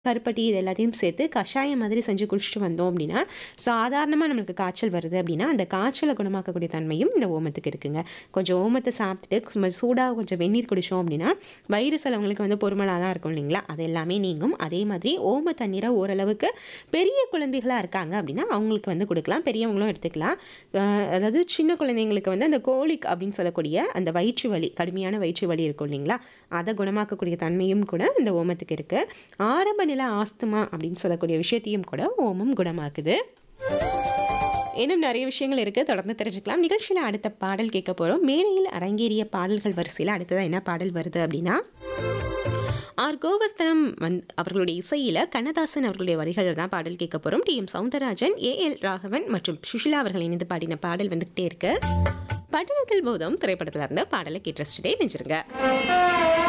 கருப்பட்டி இது எல்லாத்தையும் சேர்த்து கஷாயம் மாதிரி செஞ்சு குடிச்சிட்டு வந்தோம் அப்படின்னா சாதாரணமாக நம்மளுக்கு காய்ச்சல் வருது அப்படின்னா அந்த காய்ச்சலை குணமாக்கக்கூடிய தன்மையும் இந்த ஓமத்துக்கு இருக்குங்க கொஞ்சம் ஓமத்தை சாப்பிட்டுட்டு சும்மா சூடாக கொஞ்சம் வெந்நீர் குடித்தோம் அப்படின்னா வயிறு சிலவங்களுக்கு வந்து பொறுமலாக இருக்கும் இல்லைங்களா அது எல்லாமே நீங்கும் அதே மாதிரி ஓம தண்ணீரை ஓரளவுக்கு பெரிய குழந்தைகளாக இருக்காங்க அப்படின்னா அவங்களுக்கு வந்து கொடுக்கலாம் பெரியவங்களும் எடுத்துக்கலாம் அஹ் அதாவது சின்ன குழந்தைங்களுக்கு வந்து அந்த கோலிக் அப்படின்னு சொல்லக்கூடிய அந்த வயிற்று வலி கடுமையான வயிற்று வலி இருக்கும் இல்லைங்களா அதை குணமாக்கக்கூடிய தன்மையும் கூட இந்த ஓமத்துக்கு இருக்குது ஆரம்ப நில ஆஸ்துமா அப்படின்னு சொல்லக்கூடிய விஷயத்தையும் கூட ஓமம் குணமாக்குது இன்னும் நிறைய விஷயங்கள் இருக்குது தொடர்ந்து தெரிஞ்சுக்கலாம் நிகழ்ச்சியில் அடுத்த பாடல் கேட்க போகிறோம் மேடையில் அரங்கேறிய பாடல்கள் வரிசையில் அடுத்ததாக என்ன பாடல் வருது அப்படின்னா ஆர் கோவர்த்தனம் வந் அவர்களுடைய இசையில் கண்ணதாசன் அவர்களுடைய வரிகள் தான் பாடல் கேட்க போகிறோம் T M Soundararajan A L Raghavan மற்றும் சுஷிலா அவர்கள் இணைந்து பாடின பாடல் வந்துகிட்டே இருக்கு பட்டணத்தில் போதும் திரைப்படத்தில் இருந்த பாடலை கேட்டு ரசிச்சுட்டே நினைச்சிருங்க